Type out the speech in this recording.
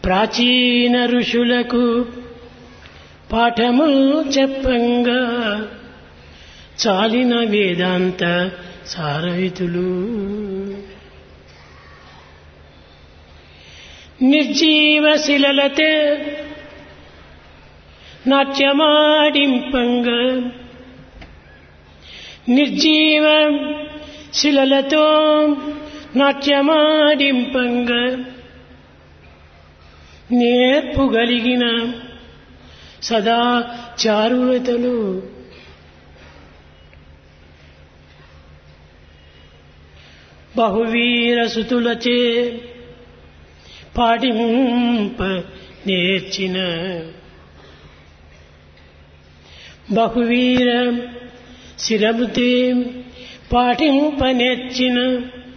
ప్రాచీన ఋషులకు పాఠములు చెప్పంగా చాలిన వేదాంత సారహితులు నిర్జీవ శిలలతే నాట్యమాడింపంగా నిర్జీవ శిలలతో నాట్యమాడింపంగా నేర్పుగలిగిన సదా చారులతలు బహువీర సుతులచే పాటింప నేర్చిన బహువీర శిరముతే పాటింప నేర్చిన